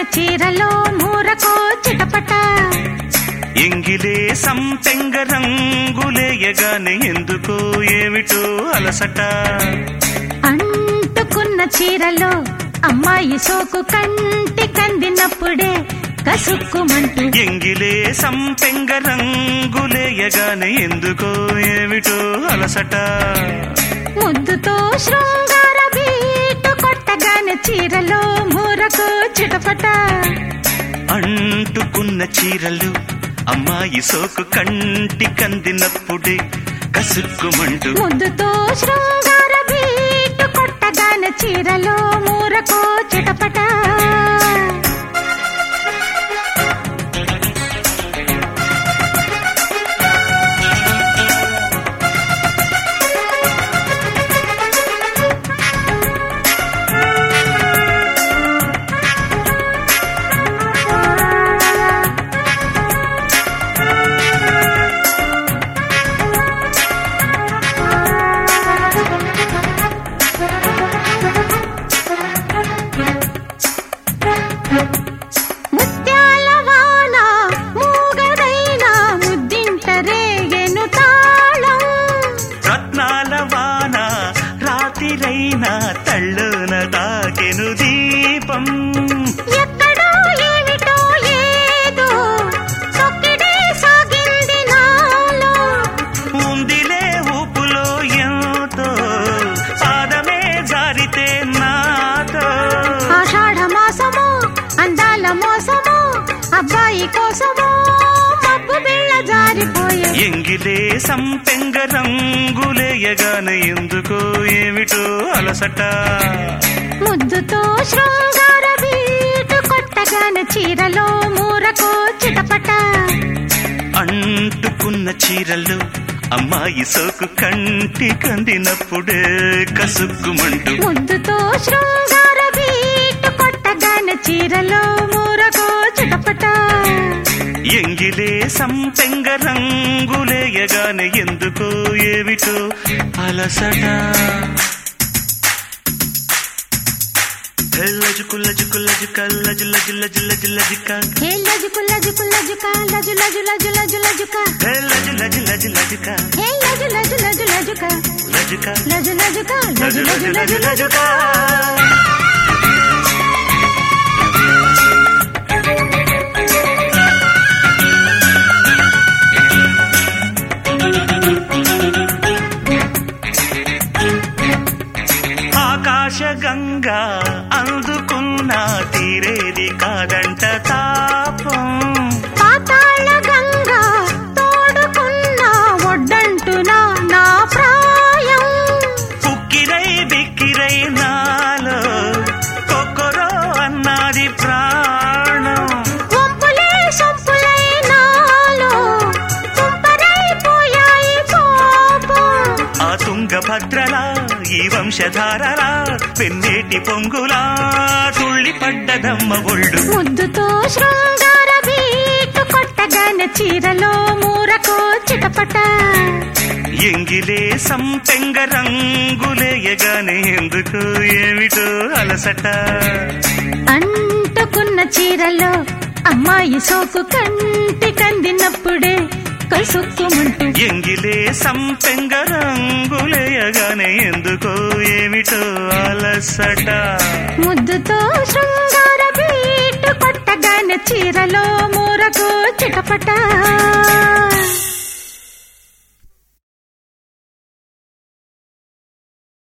చీరలో మూరకో చిటపట ఎంగిలే సంపెంగ రంగులేయగానే ఎందుకో ఏమిటో అలసట అంటుకున్న చీరలో అమ్మాయి సోకు కంటి కందినప్పుడే కసుక్కుమంటూ ఎంగిలే సంపెంగ రంగులేయగానే ఎందుకో ఏమిటో అలసట ముద్దుతో శృంగార బీటు కొట్టగానే చీరలో మూరకు చిటపట అంటుకున్న చీరలు అమ్మాయి సోకు కంటి కందినప్పుడే కసుక్కుమంటూ ముద్దుతో శృంగార బీటు కొట్టగానే చీరలో మూరకు చిటపట ముత్యాల వాన మూగదైన ముద్దింట రేగెను తాళం రత్నాల వాన రాతిరైన తళ్ళున తాకెను దీపం ఎక్కడో ఏమిటో ఏదో సొక్కిడే సాగింది నాలో ఉందిలే ఊపులో ఎంతో పాదమే జారితే నాతో ఆషాఢ మాసము అందాల మోసము అబ్బాయి కోసము మబ్బు బిళ్ళ జారిపోయే ఎంగిలే సంపెంగ రంగులేయగానే ఎందుకో ఏమిటో అలసట ముద్దుతో శృంగార బీటు కొట్టగానే చీరలో మూరకు చిటపట అంటుకున్న చీరలు అమ్మాయి సోకు కంటి కందినప్పుడే కసుక్కుమంటూ ముద్దుతో శృంగార బీటు కొట్టగానే చీరలో మూరకు చిటపట ఎంగిలే సంపెంగ రంగులేయగానే ఎందుకో ఏమిటో అలసట లజుకు లజుకు లజుక లజు లజు లజు లజు లజుక హే లజుకు లజుకు లజుక లజు లజు లజు లజు లజుక లజు లజు లజు లజుక హే లజు లజు లజు లజుక లజుక లజు లజుక లజు లజు లజు లజు లజు లజు లజుక లజుక ఆకాశ గంగా అందుకున్న తీరేది కాదంట తాపం పాతాళ గంగా తోడుకున్న ఒడ్డంటునా నా ప్రాయం ఉక్కిరై బిక్కిరై నాలో కొక్కరో అన్నది ప్రాణం వంపులే సొంపులై నాలో తుంపరైపోయాయి పాపం ఆ తుంగభద్రలా ఈ వంశధారలా పెన్నేటి పొంగులా తుళ్ళి పడ్డదమ్మ ఒళ్ళు ముద్దుతో శృంగార బీటు కొట్టగానే చీరలో మూరకు చిటపట ఎంగిలే సంపెంగ రంగులేయగానే ఎందుకు ఏమిటో అలసట అంటుకున్న చీరలో అమ్మాయి సోకు కంటి కందినప్పుడే కసుక్కుమంటూ ఎంగిలే సంపెంగ రంగులేయగానే ఎందుకో ఏమిటో అలసట ముద్దుతో శృంగార బీటు కొట్టగానే చీరలో మూరకు చిటపట